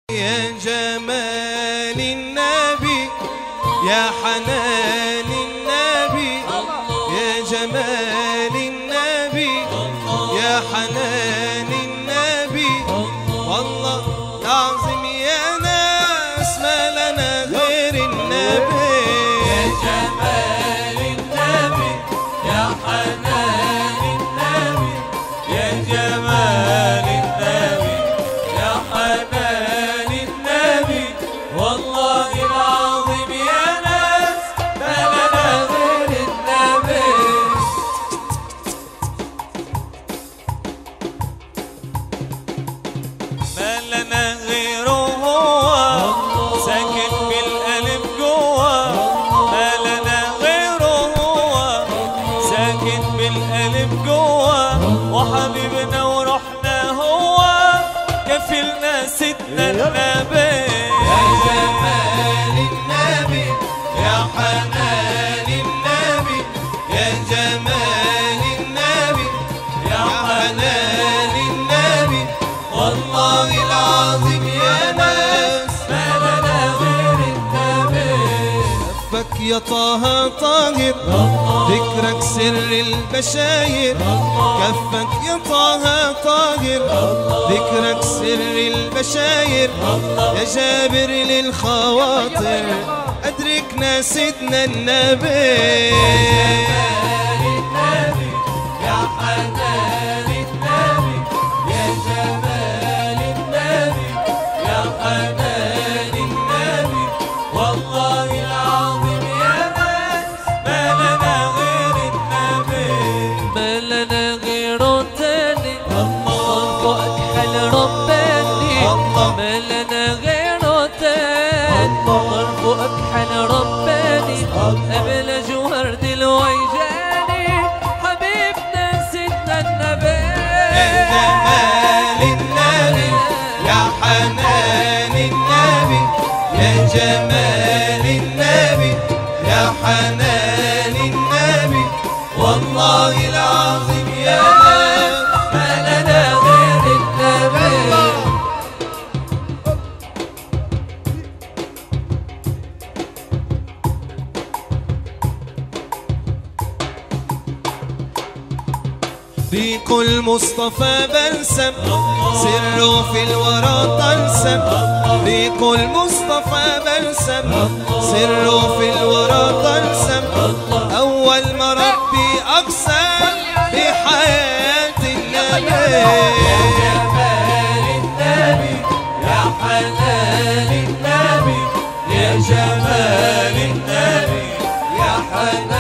يا جمال النبي يا حنان النبي يا جمال النبي يا حنان النبي والله العظيم يا ناس ما لنا غير النبي يا جمال النبي يا حنان النبي يا جمال النبي يا حنان النبي والله العظيم يا ناس ما لنا غير النبي ما لنا غيره هو ساكن بالقلب جوا ما لنا غيره هو ساكن بالقلب جوا وحبيبنا وروحنا هو كفلنا سيدنا النبي يا جمال النبي يا حنان النبي يا جمال النبي يا حنان النبي والله العظيم يا ناس ما لنا غير النبي كفك يا طه طاهر ذكرك سر البشاير كفك يا طه طاهر ذكرك سر البشاير يا جابر للخواطر أدركنا سيدنا النبي النبي يا حنان النبي يا جمال النبي يا حنان النبي والله العظيم يا ناس ما لنا غير النبي ما لنا غيره تاني الله أكحل رباني ما لنا غيره تاني الله أكحل رباني قبل جوهر الويجاني حبيبنا سيدنا النبي يا جمال النبي يا حنان النبي يا جمال النبي يا حنان النبي والله العظيم يا ناس ما لنا غير النبي ريق المصطفى بلسم سره في الورى طلسم ريق المصطفى بلسم سره في الورى طلسم أول ما ربي أقسم بحياة النبي جمال النبي يا حنان النبي يا جمال النبي يا حنان